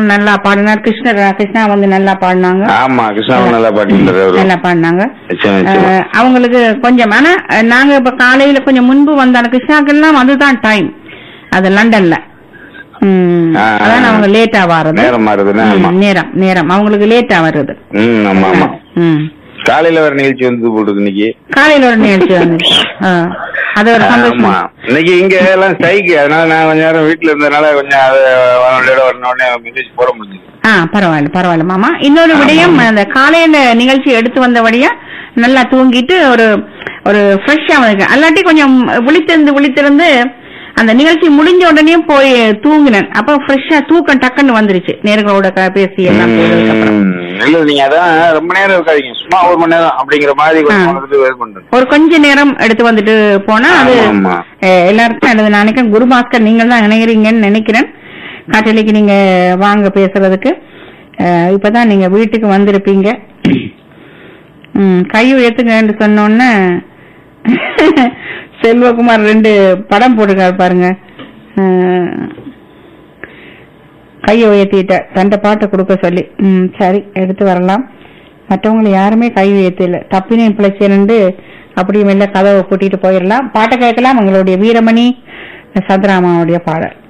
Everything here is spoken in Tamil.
அவங்களும் நல்லா பாடினார் கிருஷ்ணர் கிருஷ்ணா வந்து நல்லா பாடினாங்க ஆமா கிருஷ்ணாவும் நல்லா பாடினாரு அவரு நல்லா பாடினாங்க நிச்சயமா, நிச்சயமா. அஹ், அவங்களுக்கு கொஞ்சம் ஆனா அஹ், நாங்க இப்ப காலையில கொஞ்சம் முன்பு வந்தாங்க கிருஷ்ணாக்கெல்லாம் அதுதான் டைம் அது லண்டன்ல ம், ஆ, அதான் அவங்க லேட்டா வர்றது நேரம் மாறுதுன்னா ஆமா ம், நேரம் நேரம் அவங்களுக்கு லேட்டா வருது ம் ஆமா ஆமா ம். காலையில வர நிகழ்ச்சி வந்து போடுறது இன்னைக்கு காலையில ஒரு நிகழ்ச்சி வந்துச்சு ஆ, அது ஒரு ஆமா சந்தோஷம் இன்னைக்கு இங்க எல்லாம் ஸ்ட்ரைக்கு அதனால நான் கொஞ்ச நேரம் வீட்டுல இருந்ததுனால கொஞ்சம் அது அவனோட வரணுடனே மெசேஜ் போட முடிஞ்சது ஆ பரவாயில்ல பரவாயில்ல மாமா இன்னொரு விடயம் அந்த காலையில நிகழ்ச்சி எடுத்து வந்தபடியா நல்லா தூங்கிட்டு ஒரு ஒரு ஃப்ரெஷ்ஷா வந்து அல்லாட்டி கொஞ்சம் விழித்திருந்து விழித்திருந்து அந்த நிகழ்ச்சி முடிஞ்ச உடனே போய் தூங்கினேன் அப்ப ஃப்ரெஷ்ஷா தூக்கம் டக்குன்னு வந்துருச்சு நேர்களோட க- பேசி எல்லாம் போனதுக்கு அப்புறம் ம், இல்ல நீங்க அதான் ரொம்ப நேரம் இருக்காதீங்க சும்மா ஒரு மணி நேரம் அப்படிங்கிற மாதிரி கொஞ்சம் ஆ. வந்துட்டு இது பண்றேன் ஒரு கொஞ்ச நேரம் எடுத்து வந்துட்டு போனா அது ஆமா, ஆமா. அஹ், எல்லாருக்கும் அது நான் நினைக்கிறேன் குருபாஸ்கர் நீங்கள் தான் இணைகிறீங்கன்னு நினைக்கிறேன் காட்டலிக்கு நீங்க வாங்க பேசுறதுக்கு அஹ், இப்பதான் நீங்க வீட்டுக்கு வந்திருப்பீங்க ம், கை உயர்த்துங்கன்னு சொன்னோன்னே செல்வகுமார் ரெண்டு படம் போட்டுருக்காரு பாருங்க அஹ், கையை உயர்த்திட்ட தண்டை பாட்டை கொடுக்க சொல்லி ம் சரி எடுத்து வரலாம் மற்றவங்களை யாருமே கை உயர்த்தல தப்பினே பிழைச்சேன்னு அப்படியே மெல்ல கதவை கூட்டிட்டு போயிடலாம் பாட்டை கேட்கலாம் உங்களுடைய வீரமணி சந்திராமாவுடைய பாடல்